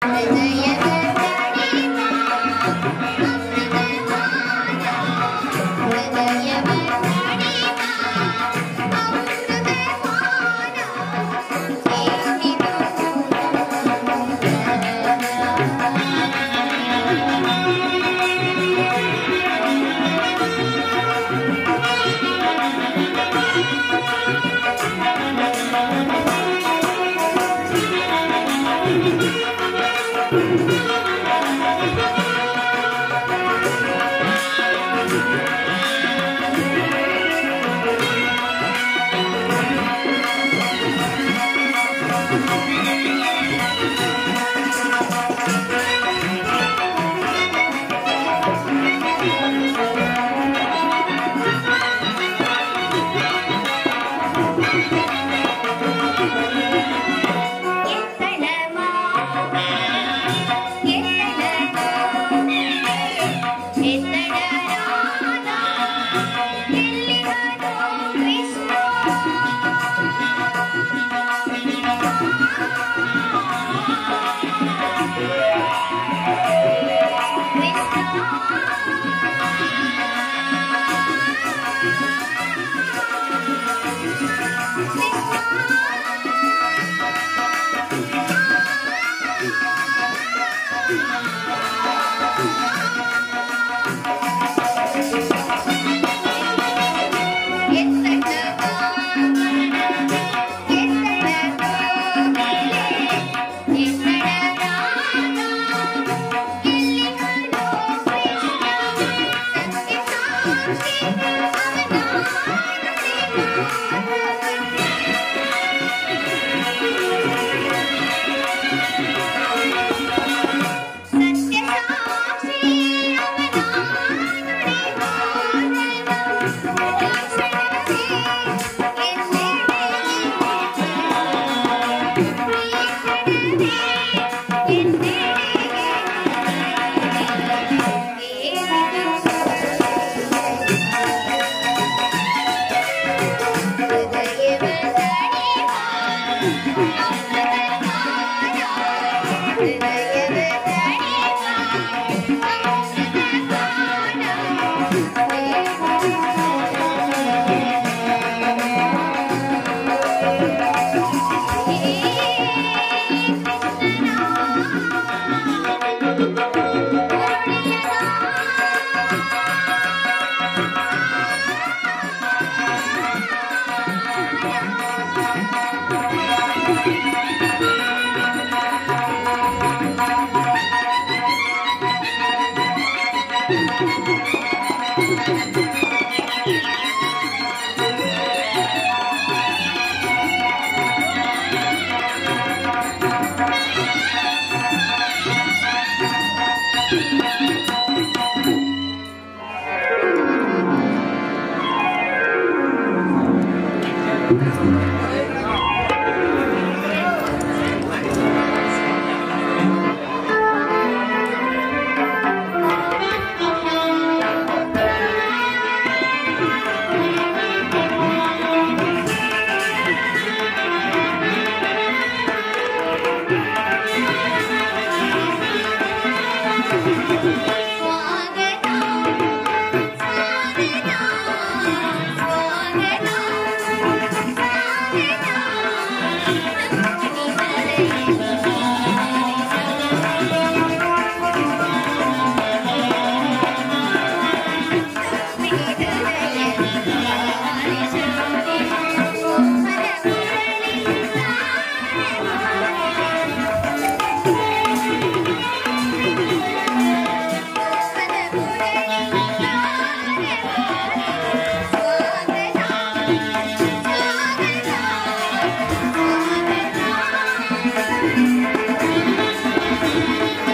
ಸ್ವಾಗತ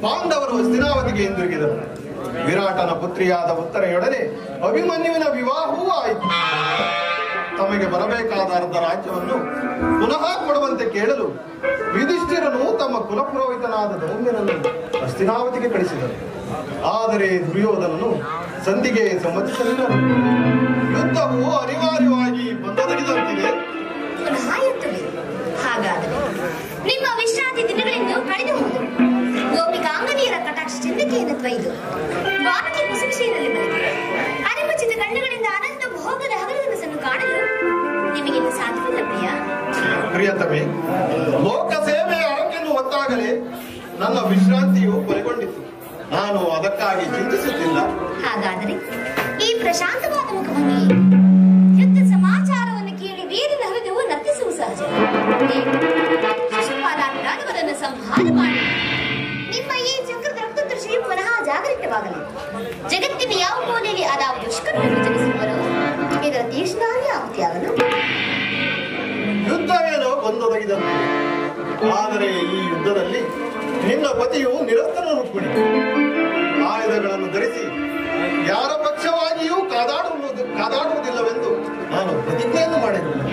ಪಾಂಡವರು ಹಸ್ತಿನಾವತಿಗೆ ಹಿಂದಿರುಗಿದರು ವಿರಾಟನ ಪುತ್ರಿಯಾದ ಉತ್ತರೆಯೊಡನೆ ಅಭಿಮನ್ಯುವಿನ ವಿವಾಹವೂ ಆಯಿತು ತಮಗೆ ಬರಬೇಕಾದ ಅರ್ಧ ರಾಜ್ಯವನ್ನು ಪುನಃ ಕೊಡುವಂತೆ ಕೇಳಲು ಯುಧಿಷ್ಠಿರನು ತಮ್ಮ ಕುಲಪುರೋಹಿತನಾದ ದೌಮ್ಯನನ್ನು ಹಸ್ತಿನಾವತಿಗೆ ಕಳಿಸಿದರು ಆದರೆ ದುರ್ಯೋಧನನು ಸಂಧಿಗೆ ಸಮ್ಮತಿಸಲಿಲ್ಲ ಯುದ್ಧವು ಅನಿವಾರ್ಯವಾಗಿ ಬಂದೊದಗಿದಂತಿದೆ ಪುನಃ ಯುದ್ಧವೇ ಹಾಗಾದರೆ ನಿಮ್ಮ ವಿಶ್ರಾಂತಿ ದಿನಗಳಿಂದ ಕಳೆದು ಹೋದವು ಗೋಪಿಕಾಂಗನಿಯರ ಕಟಾಕ್ಷ ಚಂದಿಕೆಯನ್ನು ತ್ವಯ್ದು ವಾನಕ್ಕೆ ಕುಸುಮಿಶೆಯಲ್ಲಿ ಮಲಗಿ ಅನಿಮಚಿತ ಕಣ್ಣುಗಳಿಂದ ಅನಂತ ಭೋಗದ ಹಗಲುಗಳನ್ನು ಕಾಣಲು ನಿಮಗಿನ್ನು ಸಾಧ್ಯವಿಲ್ಲ ಪ್ರಿಯ ಪ್ರಿಯತಮೆ ಲೋಕ ಸೇವೆಯ ಅರಕೆಯನ್ನು ಹೊತ್ತಾಗಲೇ ನನ್ನ ವಿಶ್ರಾಂತಿಯು ಕೊನೆಗೊಂಡಿತು ನಾನು ಅದಕ್ಕಾಗಿ ಚಿಂತಿಸುತ್ತಿಲ್ಲ ಹಾಗಾದರೆ ಈ ಪ್ರಶಾಂತವಾದ ಮುಖಭಂಗಿ ಯುದ್ಧ ಸಮಾಚಾರವನ್ನು ಕೇಳಿ ವೀರನ ಹೃದಯವು ನರ್ತಿಸುವ ಸಹಜ ಶಿಶುಪಾಲಾಟವನ್ನು ಸಂಹಾರ ಮಾಡಿ ನಿಮ್ಮ ಈ ಚಕ್ರದ ರಕ್ತದೃಷ್ಟಿಯು ಪುನಃ ಜಾಗರಿತವಾಗಲಿ ಜಗತ್ತಿನ ಯಾವ ಮೂಲೆಯಲ್ಲಿ ಅದಾವ ದುಷ್ಕರ್ಮವನ್ನು ಜನಿಸುವರೋ ಇದರ ತೀಕ್ಷ್ಣಾಗಿ ಆಹುತಿಯಾಗಲು ಯುದ್ಧ ಏನೋ ಬಂದೊದಗಿದಂತಿದೆ ಆದರೆ ಈ ಯುದ್ಧದಲ್ಲಿ ನಿನ್ನ ಪತಿಯು ನಿರಂತರ ರುಕ್ಮಿಣಿ ಆಯುಧಗಳನ್ನು ಧರಿಸಿ ಯಾರ ಪಕ್ಷವಾಗಿಯೂ ಕಾದಾಡುವುದು ಕಾದಾಡುವುದಿಲ್ಲವೆಂದು ನಾನು ಪ್ರತಿಜ್ಞೆಯನ್ನು ಮಾಡಿದ್ದೇನೆ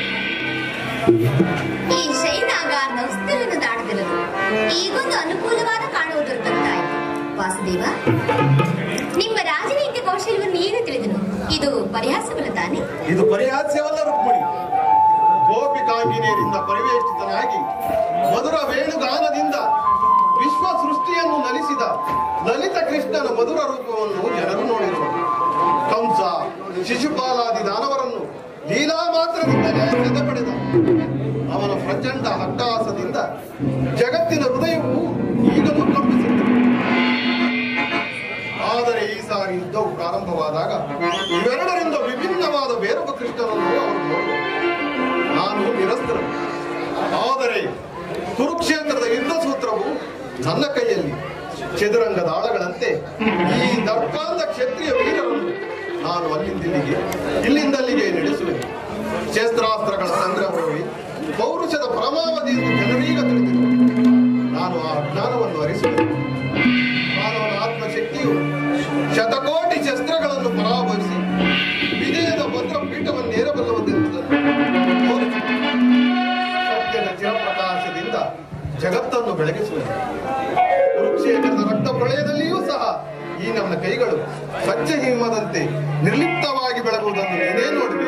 ಈ ಶೈನಾಗ ನೌಸ್ತವನ್ನು ದಾಟದಿರಲು ಈಗೊಂದು ಅನುಕೂಲವಾದ ಕಾಣುವುದರದ್ದಾಯಿತು ವಾಸುದೇವ ನಿಮ್ಮ ರಾಜನೀತಿ ಕೌಶಲ್ಯವನ್ನು ಏನು ತಿಳಿದನು ಇದು ಪರಿಹಾಸವಲ್ಲ ತಾನೆ ಇದು ಪರಿಹಾಸ್ಯವಲ್ಲ ರುಕ್ಮಿಣಿ ಗೋಪಿಕಾಂಗಿನಿಯರಿಂದ ಪರಿವೇಷ್ಟಿತನಾಗಿ ಮಧುರ ವೇಣುಗಾನದಿಂದ ವಿಶ್ವ ಸೃಷ್ಟಿಯನ್ನು ನಲಿಸಿದ ಲಲಿತ ಕೃಷ್ಣನ ಮಧುರ ರೂಪವನ್ನು ಜನರು ನೋಡಿದರು ಕಂಸ ಶಿಶುಪಾಲಾದಿ ದಾನವರನ್ನು ಲೀಲಾ ಮಾತ್ರದಿಂದಲೇ ಸೆದೆ ಪಡೆದ ಅವನ ಪ್ರಚಂಡ ಹಟ್ಟಾಸದಿಂದ ಜಗತ್ತಿನ ಹೃದಯವು ಈಗಲೂ ಕಂಪಿಸುತ್ತದೆ ಆದರೆ ಈ ಸಾರಿ ಯುದ್ಧವು ಪ್ರಾರಂಭವಾದಾಗ ಇವೆರಡರಿಂದ ವಿಭಿನ್ನವಾದ ಬೇರೊಬ್ಬ ಕೃಷ್ಣನನ್ನು ಅವರು ನೋಡಿದರು ನಾನು ನಿರಸ್ತರ ಆದರೆ ಕುರುಕ್ಷೇತ್ರದ ಯುದ್ಧ ಸೂತ್ರವು ನನ್ನ ಕೈಯಲ್ಲಿ ಚದುರಂಗದ ಆಳಗಳಂತೆ ಈ ದರ್ಪಾಂಧ ಕ್ಷತ್ರಿಯ ವೀರರನ್ನು ನಾನು ಅಲ್ಲಿಂದಿಲ್ಲಿಗೆ ಇಲ್ಲಿಂದಲ್ಲಿಗೆ ನಡೆಸುವೆನು ಶಸ್ತ್ರಾಸ್ತ್ರಗಳ ಸಂಗ್ರಹವೇ ಪೌರುಷದ ಪರಮಾವಧಿ ಎಂದು ಜನರೀಗ ತಿಳಿದಿರು ನಾನು ಆ ಜ್ಞಾನವನ್ನು ಅರಿಸುವೆನು ಮಾನವನ ಆತ್ಮಶಕ್ತಿಯು ಶತಕೋಟಿ ಶಸ್ತ್ರಗಳನ್ನು ಪರಾಭವಿಸಿ ವಿಜಯದ ಭದ್ರ ಪೀಠವನ್ನು ಏರಬಲ್ಲವದೆಂಬುದನ್ನು ತೋರಿಸಿತು. ಸತ್ಯದ ಚಿರಪ್ರಕಾಶದಿಂದ ಜಗತ್ತನ್ನು ಬೆಳಗಿಸುವುದು ಕುರುಕ್ಷೇತ್ರದ ರಕ್ತ ಪ್ರಳಯದಲ್ಲಿಯೂ ಸಹ ಈ ನನ್ನ ಕೈಗಳು ಸ್ವಚ್ಛ ಹಿಮ್ಮದಂತೆ ನಿರ್ಲಿಪ್ತವಾಗಿ ಬೆಳಗುವುದನ್ನು ನೀನೇ ನೋಡಿ